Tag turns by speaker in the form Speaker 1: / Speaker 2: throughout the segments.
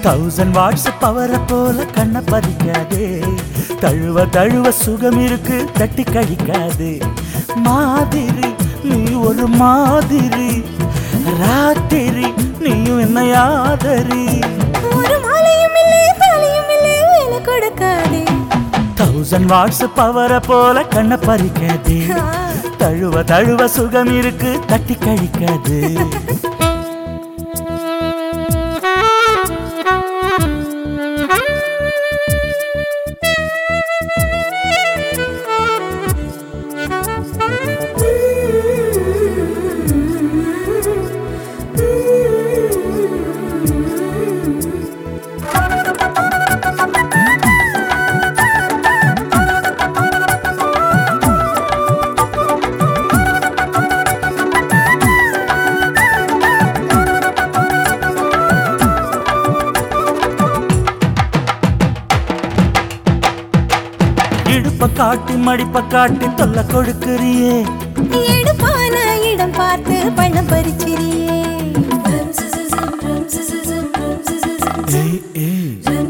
Speaker 1: Thousand watts பவரை போல கண்ணை பறிக்காதே தழுவ தழுவ சுகம் இருக்கு தட்டி கழிக்காது மாதிரி நீ ஒரு மாதிரி ராத்திரி நீயும் என்ன யாதரி
Speaker 2: ஒரு மாலையும் இல்லை தாலியும் இல்லை வேலை கொடுக்காதே
Speaker 1: தௌசண்ட் வாட்ஸ் பவரை போல கண்ணை பறிக்காதே தழுவ தழுவ சுகம் இருக்கு தட்டி கழிக்காது இடுப்ப காட்டி மடிப்ப காட்டி தொல்லை கொடுக்கறியே
Speaker 2: எடுப்பான இடம் பார்த்து பணம் பறிச்சிரியே
Speaker 1: ஏய், ஏய்.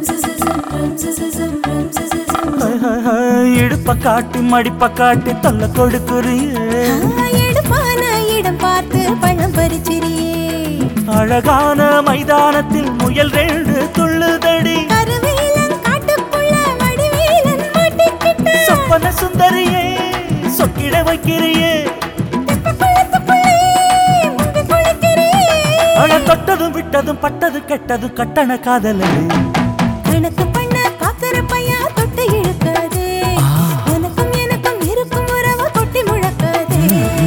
Speaker 1: Hi, hi, hi. இடுப்ப காட்டி மடிப்ப காட்டி தொல்லை கொடுக்கறியே
Speaker 2: எடுப்பான இடம் பார்த்து பணம் பறிச்சிரியே
Speaker 1: அழகான மைதானத்தில் முயல் ரெண்டு துள்ளுதடி
Speaker 2: கருவேலன் காட்டுக்குள்ள வடிவேலன் மாட்டிக்கிட்ட
Speaker 1: சொப்பன சுந்தரியே சொக்கிட வைக்கிறியே
Speaker 2: குளத்துக்குள்ளே முங்கி குளிக்கிறியே
Speaker 1: அழ தொட்டதும் விட்டதும் பட்டது கெட்டது கட்டண காதலடி
Speaker 2: கணக்கு பண்ண பாக்குற பையன் தொட்டு இழுக்காதே உனக்கும் எனக்கும் இருக்கும் உறவு கொட்டி முழக்காதே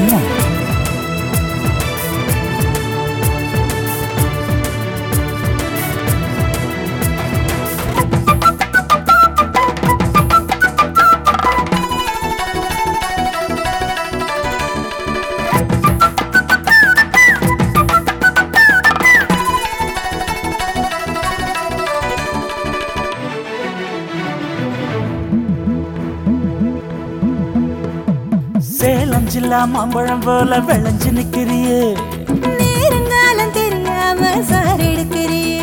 Speaker 1: சேலம் ஜில்லா மாம்பழம் போல விளைஞ்சு நிக்கிறியே
Speaker 2: நேரங்காலம் தெரியாம சார் எடுக்கிறியே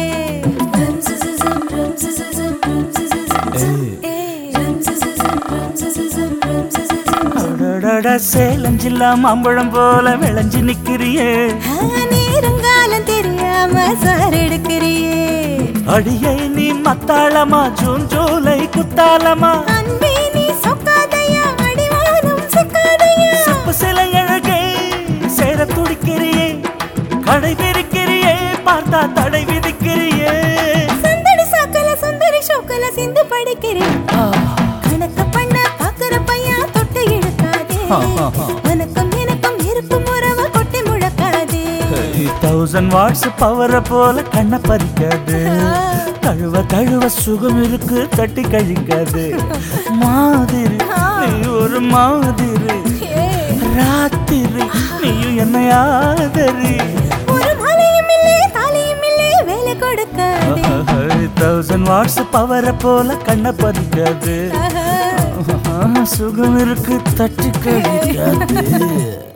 Speaker 1: அடடட சேலம் ஜில்லா மாம்பழம் போல விளைஞ்சு நிக்கிறியே
Speaker 2: நேரங்காலம் தெரியாம சார் எடுக்கிறியே
Speaker 1: அடியை நீ மத்தாளமா ஜூன் ஜூலை குத்தாலமா
Speaker 2: அன்பே நீ சொக்காதையா அடிவாரம் சொக்காதையா
Speaker 1: சிப்பு சிலை அழகே சேர துடிக்கிறியே கடை விரிக்கிறியே பார்த்தா தடை விதிக்கிறியே
Speaker 2: சந்தடி சாக்கல சுந்தரி ஷோக்கல சிந்து படிக்கிறேன் கணக்க பண்ண பாக்குற பையன் தொட்டு இழுக்காதே உனக்கும் எனக்கும் இருக்கும் உறவு கொட்டி முழக்காதே
Speaker 1: தௌசண்ட் வாட்ஸ் பவரை போல கண்ணை பறிக்காது தழுவ தழுவ சுகம் இருக்கு தட்டி கழிக்காது மாதிரி நீ ஒரு மாதிரி ராத்திரி நீயும் என்ன ஆதரி
Speaker 2: ஒரு மாலையும் இல்லை தாலியும் இல்லை வேலை கொடுக்காதே
Speaker 1: தௌசண்ட் வாட்ஸ் பவரை போல கண்ணை பறிக்காது சுகம் இருக்கு தட்டி கழிக்காது